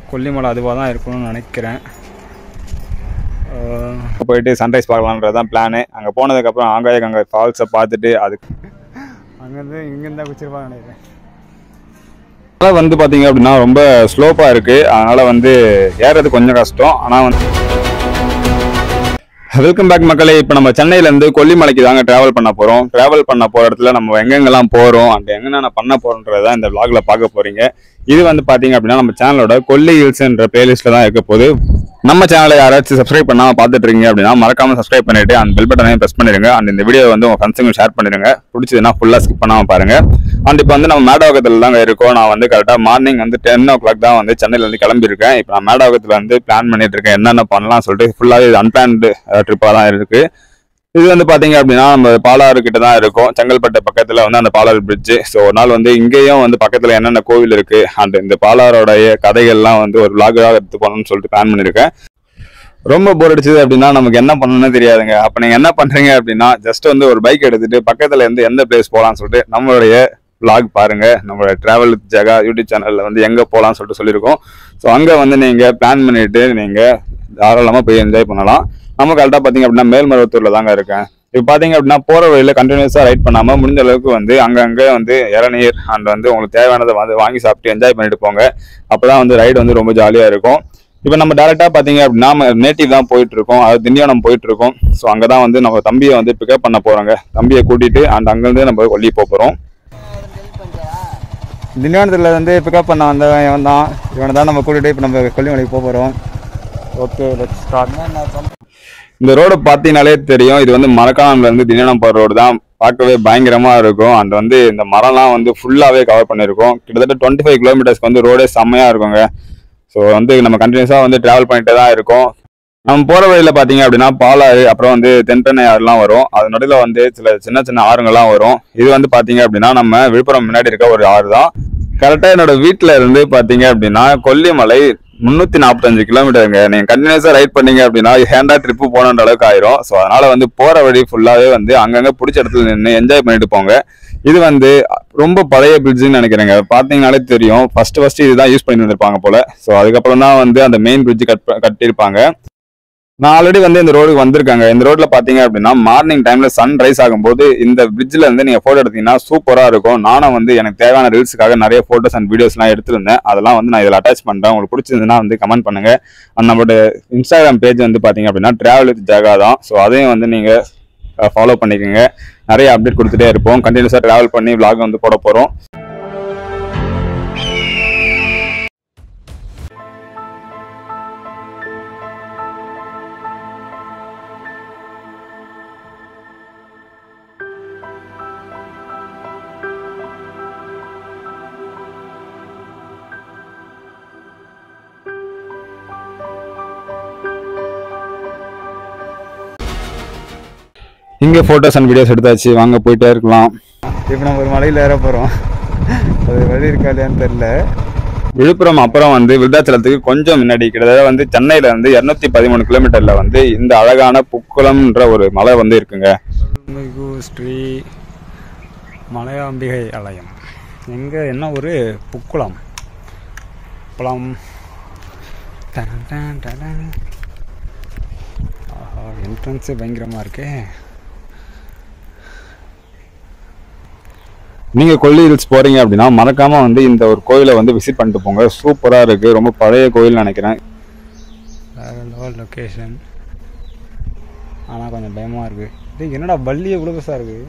கொல்லிமலை அதுவாக தான் இருக்கணும்னு நினைக்கிறேன் போயிட்டு சன்ரைஸ் பார்க்கலான்றது தான் பிளானு அங்கே போனதுக்கப்புறம் ஆங்காய கங்கை ஃபால்ஸை பார்த்துட்டு அதுக்கு அங்கேருந்து இங்கேருந்து தான் குச்சிருப்பாங்க நினைக்கிறேன் மலை வந்து பார்த்தீங்க அப்படின்னா ரொம்ப ஸ்லோப்பாக இருக்குது அதனால் வந்து ஏறது கொஞ்சம் கஷ்டம் ஆனால் வந்து வெல்கம் பேக் மக்களே இப்போ நம்ம சென்னையிலேருந்து கொல்லிமலைக்கு தாங்க ட்ராவல் பண்ண போகிறோம் ட்ராவல் பண்ண போகிற இடத்துல நம்ம எங்கெங்கெல்லாம் போகிறோம் அண்ட் எங்கென்ன பண்ண போகிறோன்றத தான் இந்த vlogல பார்க்க போகிறீங்க இது வந்து பார்த்தீங்க அப்படின்னா நம்ம சேனலோட கொல்லி ஹில்ஸ்ன்ற பிளேலிஸ்ட்டில் தான் இருக்க போகுது நம்ம சேனலை யாராச்சும் சப்ஸ்கிரைப் பண்ணாமல் பார்த்துட்டு இருக்கீங்க அப்படின்னா மறக்காம சப்ஸ்கிரைப் பண்ணிட்டு அந்த பெல் பட்டனையும் ப்ரெஸ் பண்ணிடுங்க அண்ட் இந்த வீடியோ வந்து உங்கள் ஃப்ரெண்ட்ஸுக்கும் ஷேர் பண்ணிடுங்க பிடிச்சதுன்னா ஃபுல்லாக ஸ்கிப் பண்ணாமல் பாருங்க அண்ட் இப்போ வந்து நம்ம மேடவாக்கத்தில் தாங்க இருக்கோம் நான் வந்து கரெக்டாக மார்னிங் வந்து டென் ஓ கிளாக் தான் வந்து சென்னையிலேருந்து கிளம்பியிருக்கேன் இப்போ நான் மேடவாக்கத்தில் வந்து பிளான் பண்ணிட்டு இருக்கேன் என்னென்ன பண்ணலாம் சொல்லிட்டு ஃபுல்லாகவே இது அன்பிளான்டு ட்ரிப்பாக தான் இருக்குது இது வந்து பாத்தீங்க அப்படின்னா நம்ம பாலாறு கிட்ட தான் இருக்கும் செங்கல்பட்டு பக்கத்துல வந்து அந்த பாலாறு பிரிட்ஜ் ஸோ ஒரு நாள் வந்து இங்கேயும் வந்து பக்கத்துல என்னென்ன கோவில் இருக்கு அண்ட் இந்த பாலாரோடைய கதைகள்லாம் வந்து ஒரு விளாகாக எடுத்து போகணும்னு சொல்லிட்டு பிளான் பண்ணியிருக்கேன் ரொம்ப போர் அடிச்சது அப்படின்னா நமக்கு என்ன பண்ணணும்னு தெரியாதுங்க அப்ப நீங்க என்ன பண்றீங்க அப்படின்னா ஜஸ்ட் வந்து ஒரு பைக் எடுத்துட்டு பக்கத்துல இருந்து எந்த பிளேஸ் போகலாம்னு சொல்லிட்டு நம்மளுடைய vlog பாருங்க நம்மளோட டிராவல் ஜகா யூடியூப் சேனல்ல வந்து எங்க போகலாம்னு சொல்லிட்டு சொல்லியிருக்கோம் ஸோ அங்க வந்து நீங்க பிளான் பண்ணிட்டு நீங்க தாராளமா போய் என்ஜாய் பண்ணலாம் நம்ம கரெக்டாக பார்த்தீங்க அப்படின்னா மேல்மருவத்தூர்ல தாங்க இருக்கேன் இப்போ பார்த்தீங்க அப்படின்னா போகிற வழியில் கண்டினியூஸாக ரைட் பண்ணாமல் முடிஞ்ச அளவுக்கு வந்து அங்கங்கே வந்து இளநீர் அண்ட் வந்து உங்களுக்கு தேவையானதை வந்து வாங்கி சாப்பிட்டு என்ஜாய் பண்ணிட்டு போங்க அப்போ தான் வந்து ரைடு வந்து ரொம்ப ஜாலியாக இருக்கும் இப்போ நம்ம டேரெக்டாக பார்த்தீங்க அப்படின்னா நம்ம நேட்டிவ் தான் போயிட்டு இருக்கோம் அது திண்டிவனம் போயிட்டு இருக்கோம் ஸோ அங்கே தான் வந்து நம்ம தம்பியை வந்து பிக்கப் பண்ண போகிறோங்க தம்பியை கூட்டிட்டு அண்ட் அங்கேருந்து நம்ம கொல்லி போக போகிறோம் திண்டிவனத்தில் வந்து பிக்கப் பண்ண வந்தவன் இவன் தான் இவனை தான் நம்ம கூட்டிகிட்டு இப்போ நம்ம கொல்லிமலைக்கு போக போகிறோம் ஓகே லெட்ஸ் ஸ்டார்ட் இந்த ரோடு பார்த்தீங்கனாலே தெரியும் இது வந்து மரக்காணம்ல இருந்து திண்டிவனம் போகிற ரோடு தான் பார்க்கவே பயங்கரமா இருக்கும் அண்ட் வந்து இந்த மரம்லாம் வந்து ஃபுல்லாகவே கவர் பண்ணியிருக்கோம் கிட்டத்தட்ட டுவெண்ட்டி ஃபைவ் கிலோமீட்டர்ஸ்க்கு வந்து ரோடே செம்மையா இருக்குங்க ஸோ வந்து நம்ம கண்டினியூஸாக வந்து டிராவல் பண்ணிட்டே தான் இருக்கோம் நம்ம போகிற வழியில் பார்த்தீங்க அப்படின்னா பாலாறு அப்புறம் வந்து தென்பெண்ணை ஆறுலாம் வரும் அது நடுவில் வந்து சில சின்ன சின்ன ஆறுங்கள்லாம் வரும் இது வந்து பார்த்தீங்க அப்படின்னா நம்ம விழுப்புரம் முன்னாடி இருக்க ஒரு ஆறு தான் கரெக்டாக என்னோட வீட்டில் இருந்து பார்த்தீங்க அப்படின்னா கொல்லிமலை முந்நூற்றி நாற்பத்தஞ்சு கிலோமீட்டருங்க நீங்கள் கண்டினியூஸாக ரைட் பண்ணீங்க அப்படின்னா ஹேண்டா ட்ரிப்பு போகணுன்ற அளவுக்கு ஆயிரும் ஸோ அதனால வந்து போகிற வழி ஃபுல்லாகவே வந்து அங்கங்கே பிடிச்ச இடத்துல நின்று என்ஜாய் பண்ணிட்டு போங்க இது வந்து ரொம்ப பழைய பிரிட்ஜுன்னு நினைக்கிறேங்க பார்த்தீங்கனாலே தெரியும் ஃபர்ஸ்ட் ஃபர்ஸ்ட் இதுதான் யூஸ் பண்ணி வந்திருப்பாங்க போல ஸோ அதுக்கப்புறம் தான் வந்து அந்த மெயின் பிரிட்ஜ் கட் ப- கட்டியிருப்பாங்க நான் ஆல்ரெடி வந்து இந்த ரோடுக்கு வந்திருக்காங்க இந்த ரோட்ல பாத்தீங்க அப்படின்னா மார்னிங் டைம்ல சன் ரைஸ் ஆகும்போது இந்த பிரிட்ஜ்ல இருந்து நீங்க போட்டோ எடுத்தீங்கன்னா சூப்பரா இருக்கும் நானும் வந்து எனக்கு தேவையான ரீல்ஸுக்காக நிறைய போட்டோஸ் அண்ட் வீடியோஸ்லாம் எடுத்திருந்தேன் அதெல்லாம் வந்து நான் இதில் அட்டாச் பண்றேன் உங்களுக்கு பிடிச்சிருந்ததுன்னா வந்து கமெண்ட் பண்ணுங்க and நம்மளோட இன்ஸ்டாகிராம் பேஜ் வந்து பாத்தீங்க அப்படின்னா டிராவல் வித் ஜகா தான் ஸோ அதையும் வந்து நீங்க ஃபாலோ பண்ணிக்கோங்க நிறைய அப்டேட் கொடுத்துட்டே இருப்போம் கண்டினியூஸாக டிராவல் பண்ணி vlog வந்து போட போறோம் இங்க போட்டோஸ் அண்ட் வீடியோஸ் எடுத்தாச்சு வாங்க போயிட்டே இருக்கலாம் இப்போ நம்ம ஒரு மலையில் ஏற போகிறோம் அது வழி இருக்கா இல்லையான்னு தெரில விழுப்புரம் அப்புறம் வந்து விருதாச்சலத்துக்கு கொஞ்சம் முன்னாடி கிட்டத்தட்ட வந்து சென்னையில இருந்து இருநூத்தி பதிமூணு கிலோமீட்டர்ல வந்து இந்த அழகான புக்குளம்ன்ற ஒரு மலை வந்து இருக்குங்க அருள்மிகு ஸ்ரீ மலையாம்பிகை ஆலயம் எங்கே என்ன ஒரு புக்குளம் புலம் டன் டன் டன் டன். ஆஹா என்ட்ரன்ஸே பயங்கரமாக இருக்கே நீங்க கொல்லி ஹில்ஸ் போறீங்க அப்படின்னா மறக்காம வந்து இந்த ஒரு கோயிலை வந்து விசிட் பண்ணிட்டு போங்க சூப்பரா இருக்கு ரொம்ப பழைய கோயில் நினைக்கிறேன் வேறு லெவல் லொக்கேஷன் ஆனால் கொஞ்சம் பயமாக இருக்குது இது என்னடா பல்லியே இவ்வளோ பெருசாக இருக்குது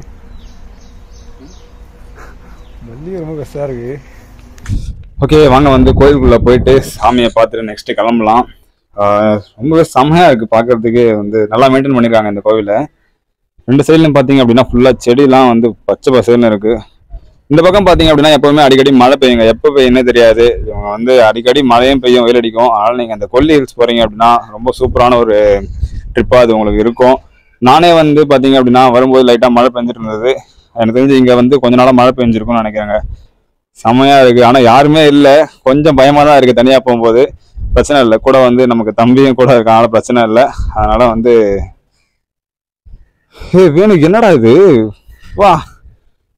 பல்லியே ரொம்ப பெருசாக இருக்குது ஓகே வாங்க வந்து கோயிலுக்குள்ள போயிட்டு சாமியை பார்த்துட்டு நெக்ஸ்ட் கிளம்பலாம் ஆஹ் ரொம்பவே செம்மையா இருக்கு பார்க்கிறதுக்கு வந்து நல்லா மெயின்டைன் பண்ணிருக்காங்க இந்த கோவிலை ரெண்டு சைட்லையும் பார்த்தீங்க அப்படின்னா ஃபுல்லா செடிலாம் வந்து பச்சை பசேல்னு இருக்கு இந்த பக்கம் பார்த்தீங்க அப்படின்னா எப்பவுமே அடிக்கடி மழை பெய்யுங்க எப்போ பெய்யுன்னே தெரியாது இவங்க வந்து அடிக்கடி மழையும் பெய்யும் வெயில் அடிக்கும் அதனால நீங்க அந்த கொல்லி ஹில்ஸ் போறீங்க அப்படின்னா ரொம்ப சூப்பரான ஒரு ட்ரிப்பா அது உங்களுக்கு இருக்கும் நானே வந்து பார்த்தீங்க அப்படின்னா வரும்போது லைட்டா மழை பெஞ்சிட்டு இருந்தது எனக்கு தெரிஞ்சு இங்க வந்து கொஞ்ச நாளா மழை பெஞ்சிருக்கும்னு நினைக்கிறேங்க செமையா இருக்கு ஆனா யாருமே இல்ல கொஞ்சம் பயமா தான் இருக்கு தனியா போகும்போது பிரச்சனை இல்லை கூட வந்து நமக்கு தம்பியும் கூட இருக்கனால பிரச்சனை இல்லை அதனால வந்து ஏய் வேணு என்னடா இது வா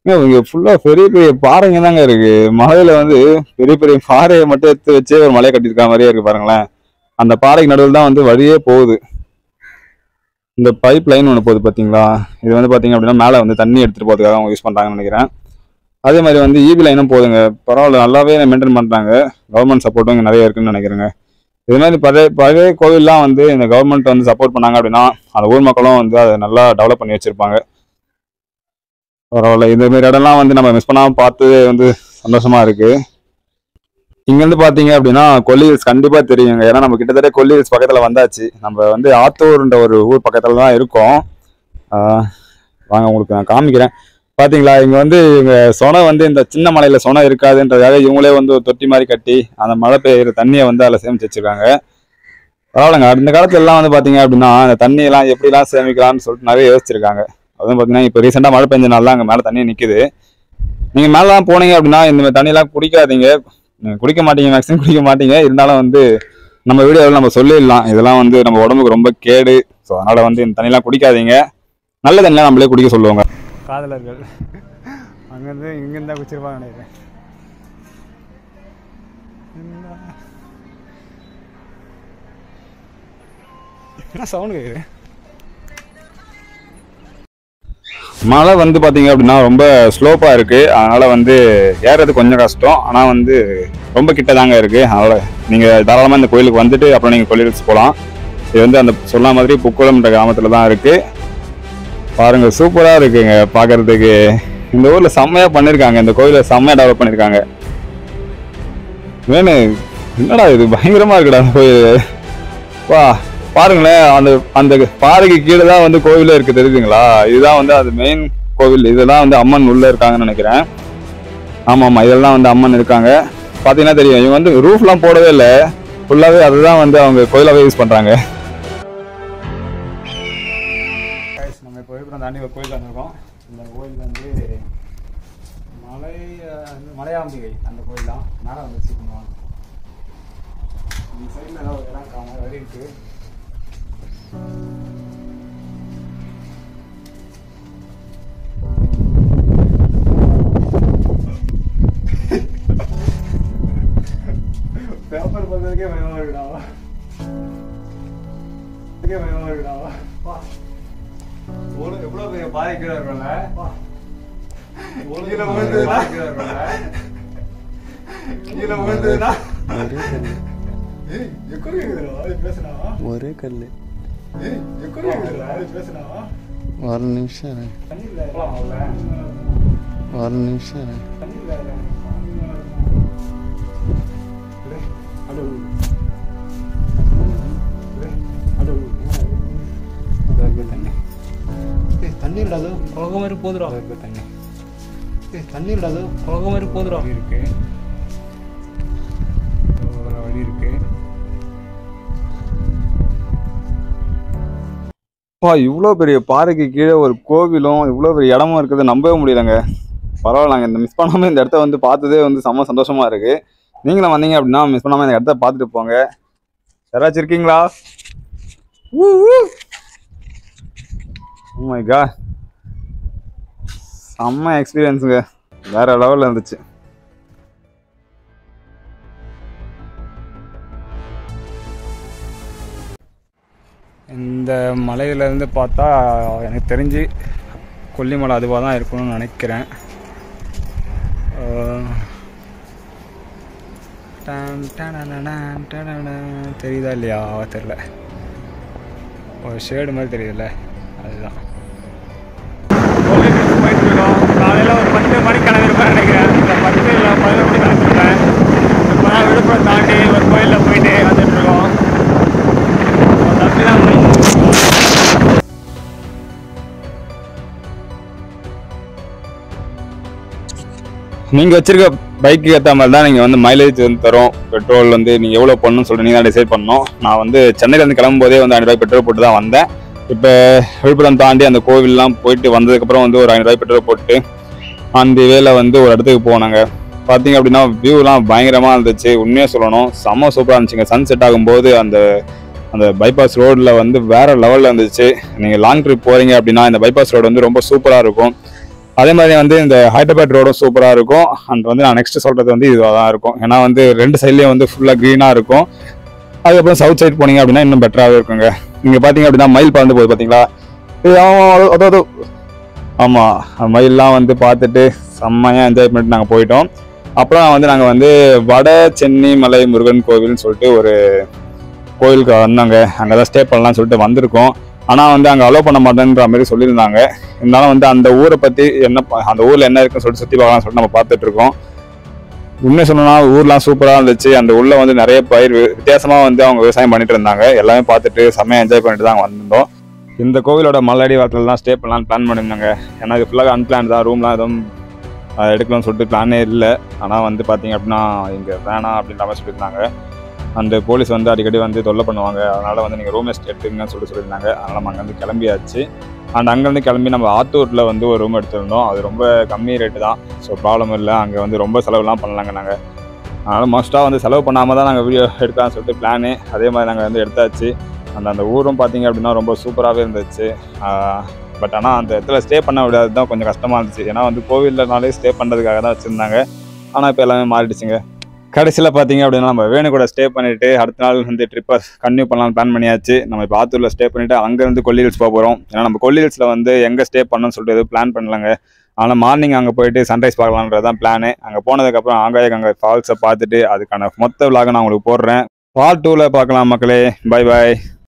ஏங்க, இங்க ஃபுல்லா பெரிய பெரிய பாறைங்க தாங்க இருக்கு மலையில வந்து பெரிய பெரிய பாறையை மட்டும் எடுத்து வச்சே ஒரு மலையை கட்டியிருக்க மாதிரியே இருக்கு பாருங்களேன் அந்த பாறைக்கு நடுவில் தான் வந்து வழியே போகுது இந்த பைப் லைன் ஒன்று போகுது பார்த்தீங்களா இது வந்து பார்த்தீங்க அப்படின்னா மேலே வந்து தண்ணி எடுத்துகிட்டு போகிறதுக்காக அவங்க யூஸ் பண்ணுறாங்கன்னு நினைக்கிறேன் அதே மாதிரி வந்து ஈபி லைனும் போகுதுங்க பரவாயில்ல நல்லாவே மெயின்டைன் பண்ணுறாங்க கவர்மெண்ட் சப்போர்ட்டும் இங்கே நிறைய இருக்குன்னு நினைக்கிறேங்க இது மாதிரி பழைய பழைய கோவில்லாம் வந்து இந்த கவர்மெண்ட் வந்து சப்போர்ட் பண்ணாங்க அப்படின்னா அந்த ஊர் மக்களும் வந்து அதை நல்லா டெவலப் பண்ணி வச்சிருப்பாங்க பரவாயில்ல இந்த மாதிரி இடம்லாம் வந்து நம்ம மிஸ் பண்ணாமல் பார்த்து வந்து சந்தோஷமா இருக்கு இங்கேருந்து பார்த்தீங்க அப்படின்னா கொல்லி ஹில்ஸ் கண்டிப்பாக தெரியுங்க ஏன்னா நம்ம கிட்டத்தட்ட கொல்லி ஹில்ஸ் பக்கத்தில் வந்தாச்சு நம்ம வந்து ஆத்தூர்ன்ற ஒரு ஊர் பக்கத்தில் தான் இருக்கோம் ஆஹ் வாங்க உங்களுக்கு நான் காமிக்கிறேன் பாத்தீங்களா இங்க வந்து இவங்க சொனை வந்து இந்த சின்ன மலையில சொனை இருக்காதுன்றதுக்காக இவங்களே வந்து ஒரு தொட்டி மாதிரி கட்டி அந்த மழை பெய்யுற தண்ணியை வந்து அதில் சேமிச்சு வச்சிருக்காங்க பரவாயில்லைங்க அந்த காலத்துல எல்லாம் வந்து பாத்தீங்க அப்படின்னா அந்த தண்ணியெல்லாம் எப்படிலாம் சேமிக்கலாம்னு சொல்லிட்டு நிறைய யோசிச்சிருக்காங்க அதுவும் பாத்தீங்கன்னா இப்போ ரீசெண்டாக மழை பெஞ்சனால தான் அங்கே மேலே தண்ணி நிக்குது நீங்க மேலலாம் போனீங்க அப்படின்னா இந்த மாதிரி தண்ணியெல்லாம் குடிக்காதீங்க நீங்க குடிக்க மாட்டீங்க மேக்ஸிமம் குடிக்க மாட்டீங்க இருந்தாலும் வந்து நம்ம வீடியோவில் நம்ம சொல்லிடலாம் இதெல்லாம் வந்து நம்ம உடம்புக்கு ரொம்ப கேடு ஸோ அதனால வந்து இந்த தண்ணியெல்லாம் குடிக்காதீங்க நல்ல தண்ணியெல்லாம் நம்மளே குடிக்க சொல்லுவாங்க காதலர்கள் அங்கேருந்து இங்கேருந்து தான் குச்சிருப்பாங்க நினைக்கிறேன் என்ன சவுண்டு கேட்குது மழை வந்து பாத்தீங்க அப்படின்னா ரொம்ப ஸ்லோப்பா இருக்கு அதனால வந்து ஏறது கொஞ்சம் கஷ்டம் ஆனா வந்து ரொம்ப கிட்ட தாங்க இருக்கு அதனால நீங்க தாராளமா இந்த கோயிலுக்கு வந்துட்டு அப்புறம் நீங்க கோயிலுக்கு போகலாம் இது வந்து அந்த சொன்ன மாதிரி புக்குளம்ன்ற கிராமத்துல தான் இருக்கு பாருங்க சூப்பரா இருக்குங்க பார்க்கிறதுக்கு இந்த ஊர்ல செம்மையா பண்ணிருக்காங்க இந்த கோயிலை செம்மையா டெவலப் பண்ணிருக்காங்க வேணு என்னடா இது பயங்கரமா இருக்குடா அந்த கோயில் வா பாருங்களேன் அந்த அந்த பாறைக்கு கீழே தான் வந்து கோவிலே இருக்கு தெரியுதுங்களா இதுதான் வந்து அது மெயின் கோவில் இதெல்லாம் வந்து அம்மன் உள்ள இருக்காங்கன்னு நினைக்கிறேன் ஆமா ஆமா இதெல்லாம் வந்து அம்மன் இருக்காங்க பாத்தீங்கன்னா தெரியும் இவங்க வந்து ரூஃப்லாம் போடவே இல்லை ஃபுல்லாவே அதுதான் வந்து அவங்க கோயிலாவே யூஸ் பண்றாங்க Guys, நம்ம இப்போ விழுப்புரம் தாண்டி ஒரு கோயில் வந்திருக்கோம் இந்த கோயில் வந்து மலை அஹ், மலையாம்பிகை அந்த கோயில் தான் மேலே வந்து வச்சுக்கணும் இந்த சைடில் ஏதாவது ஒரு இடம் காம வழி இருக்கு பேப்பர் பார்க்கறதுக்கே பயமா இருக்குடா இதுக்கே பயமா இருக்குடா வா எவ்வளோ எவ்வளோ பெரிய பாறை கீழே இருக்கும்ல கீழே விழுந்ததுன்னா கீழே இருக்கும்ல கீழே விழுந்ததுன்னா ஏய் எக்கோ கேக்குதுடா இது பேசுனா ஒரே கல் ஏய் எக்கோ கேக்குதுடா இது பேசுனா ஒரு நிமிஷம் இரு. தண்ணி இல்ல போலாம் உள்ள ஒரு நிமிஷம் இரு. தண்ணி இல்ல அடோ அடோ தண்ணி ஏய் தண்ணி இல்லாத குழக மாதிரி போதுடா இருக்கு தண்ணி ஏய் தண்ணி இல்லாத குழக மாதிரி போதுடா வழி இருக்கு ஒரு வழி இருக்கு அப்பா இவ்வளோ பெரிய பாறைக்கு கீழே ஒரு கோவிலும் இவ்வளோ பெரிய இடமும் இருக்கிறது நம்பவே முடியலங்க பரவாயில்லங்க இந்த மிஸ் பண்ணாமல் இந்த இடத்த வந்து பார்த்ததே வந்து செம்ம சந்தோஷமா இருக்கு நீங்களும் வந்தீங்க அப்படின்னா மிஸ் பண்ணாமல் இந்த இடத்த பார்த்துட்டு போங்க யாராச்சும் இருக்கீங்களா மை கா செம்ம எக்ஸ்பீரியன்ஸுங்க வேற லெவலில் இருந்துச்சு இந்த மலையிலேருந்து பார்த்தா எனக்கு தெரிஞ்சு கொல்லிமலை அதுவாக தான் இருக்கணும்னு நினைக்கிறேன் அஹ், டான் டனனனன் டனனன். தெரியுதா இல்லையா தெரில ஒரு ஷேடு மாதிரி தெரியுதுல்ல அதுதான் போயிட்டு இருக்கோம் காலையில் ஒரு பத்து மணிக்கு கிளம்பிருப்பேன் நினைக்கிறேன் இந்த பத்து இல்லை பதினொரு மணி கிளம்பிருப்பேன் இப்போ தான் விழுப்புரம் தாண்டி ஒரு கோயிலில் போயிட்டு வந்துட்டு இருக்கோம் தம்பி தான் நீங்க வச்சிருக்க பைக்கு ஏற்ற மாதிரி தான் நீங்க வந்து மைலேஜ் வந்து தரும் பெட்ரோல் வந்து நீங்க எவ்வளவு பண்ணணும்னு சொல்லிட்டு நீங்க தான் டிசைட் பண்ணணும் நான் வந்து சென்னையில இருந்து கிளம்பும் போதே வந்து ஐநூறு ரூபாய் பெட்ரோல் போட்டு தான் வந்தேன் இப்போ விழுப்புரம் தாண்டி அந்த கோவில்லாம் போயிட்டு வந்ததுக்கப்புறம் வந்து ஒரு ஐநூறு ரூபாய் பெட்ரோல் போட்டு அந்த வேல வந்து ஒரு இடத்துக்கு போனாங்க பார்த்தீங்க அப்படின்னா வியூலாம் பயங்கரமாக இருந்துச்சு உண்மையாக சொல்லணும் செம்ம சூப்பராக இருந்துச்சுங்க சன் செட் ஆகும்போது அந்த அந்த பைபாஸ் ரோடில் வந்து வேற லெவலில் இருந்துச்சு நீங்கள் லாங் ட்ரிப் போகிறீங்க அப்படின்னா இந்த பைபாஸ் ரோடு வந்து ரொம்ப சூப்பராக இருக்கும் அதே மாதிரி வந்து இந்த ஹைதராபாத் ரோடும் சூப்பராக இருக்கும் அண்ட் வந்து நான் நெக்ஸ்ட் சொல்கிறது வந்து இதுவாக தான் இருக்கும் ஏன்னா வந்து ரெண்டு சைட்லேயும் வந்து ஃபுல்லாக க்ரீனாக இருக்கும் அதுக்கப்புறம் சவுத் சைடு போனீங்க அப்படின்னா இன்னும் பெட்டராகவே இருக்குங்க இங்கே பார்த்தீங்க அப்படின்னா மயில் பறந்து போகுது பார்த்தீங்களா இது ஆமாம் அதாவது ஆமாம் மயிலெலாம் வந்து பார்த்துட்டு செம்மையாக என்ஜாய் பண்ணிட்டு நாங்கள் போயிட்டோம் அப்புறம் வந்து நாங்கள் வந்து வட சென்னை மலை முருகன் கோவில்னு சொல்லிட்டு ஒரு கோயிலுக்கு வந்தாங்க அங்கே தான் ஸ்டே பண்ணலாம்னு சொல்லிட்டு வந்திருக்கோம் ஆனால் வந்து அங்கே அலோவ் பண்ண மாட்டேன்ற மாதிரி சொல்லியிருந்தாங்க இருந்தாலும் வந்து அந்த ஊரை பற்றி என்ன ப- அந்த ஊரில் என்ன இருக்குன்னு சொல்லிட்டு சுற்றி பார்க்கலாம்னு சொல்லிட்டு நம்ம பார்த்துட்டு இருக்கோம் உண்மை சொல்லணும்னா ஊர்லாம் சூப்பராக இருந்துச்சு அந்த உள்ள வந்து நிறைய பயிர் வி- வித்தியாசமா வந்து அவங்க விவசாயம் பண்ணிட்டு இருந்தாங்க எல்லாமே பார்த்துட்டு செம்மையாக என்ஜாய் பண்ணிட்டு தான் அங்க வந்திருந்தோம் இந்த கோவிலோட மல்லடி வாரத்தில் தான் ஸ்டே பண்ணலாம்னு பிளான் பண்ணியிருந்தாங்க ஏன்னா இது ஃபுல்லாக அன்பிளான் தான் ரூம்லாம் எதுவும் அஹ், எடுக்கணும்னு சொல்லிட்டு பிளானே இல்லை ஆனால் வந்து பார்த்தீங்க அப்படின்னா இங்கே வேணாம் அப்படின்ற மாதிரி சொல்லியிருந்தாங்க அந்த போலீஸ் வந்து அடிக்கடி வந்து தொல்லை பண்ணுவாங்க அதனால் வந்து நீங்கள் ரூம் எஸ்ட் எடுத்துங்கன்னு சொல்லிட்டு சொல்லியிருந்தாங்க அதனால் நம்ம அங்கேருந்து கிளம்பியாச்சு அண்ட் அங்கேருந்து கிளம்பி நம்ம ஆத்தூரில் வந்து ஒரு ரூம் எடுத்திருந்தோம் அது ரொம்ப கம்மி ரேட்டு தான் ஸோ ப்ராப்ளம் இல்லை அங்கே வந்து ரொம்ப செலவுலாம் பண்ணலாங்க நாங்கள் அதனால் மோஸ்ட்டாக வந்து செலவு பண்ணாமல் தான் நாங்கள் வீடியோ எடுக்கலாம்னு சொல்லிட்டு பிளானு அதே மாதிரி நாங்கள் வந்து எடுத்தாச்சு அந்த அந்த ஊரும் பார்த்தீங்க அப்படின்னா ரொம்ப சூப்பராகவே இருந்துச்சு பட் ஆனால் அந்த இடத்துல ஸ்டே பண்ண விடாது தான் கொஞ்சம் கஷ்டமாக இருந்துச்சு ஏன்னா வந்து கோவில்லனாலே ஸ்டே பண்ணுறதுக்காக தான் வச்சுருந்தாங்க ஆனால் இப்போ எல்லாமே மாறிடுச்சுங்க கடைசியில் பார்த்தீங்க அப்படின்னா நம்ம வேணு கூட ஸ்டே பண்ணிட்டு அடுத்த நாள் வந்து ட்ரிப்பை கன்டினியூ பண்ணலாம்னு பிளான் பண்ணியாச்சு நம்ம இப்போ ஆத்தூரில் ஸ்டே பண்ணிட்டு அங்கேருந்து கொல்லி ஹில்ஸ் போக போகிறோம் ஏன்னா நம்ம கொல்லி ஹில்ஸில் வந்து எங்கே ஸ்டே பண்ணணும்னு சொல்லிட்டு எதுவும் பிளான் பண்ணலங்க ஆனால் மார்னிங் அங்கே போயிட்டு சன்ரைஸ் பார்க்கலான்றது தான் பிளானு அங்கே போனதுக்கப்புறம் ஆங்காய கங்கை ஃபால்ஸை பார்த்துட்டு அதுக்கான மொத்த விலாக நான் உங்களுக்கு போடுறேன் பார்ட் டூவில் பார்க்கலாம் மக்களே பை பாய்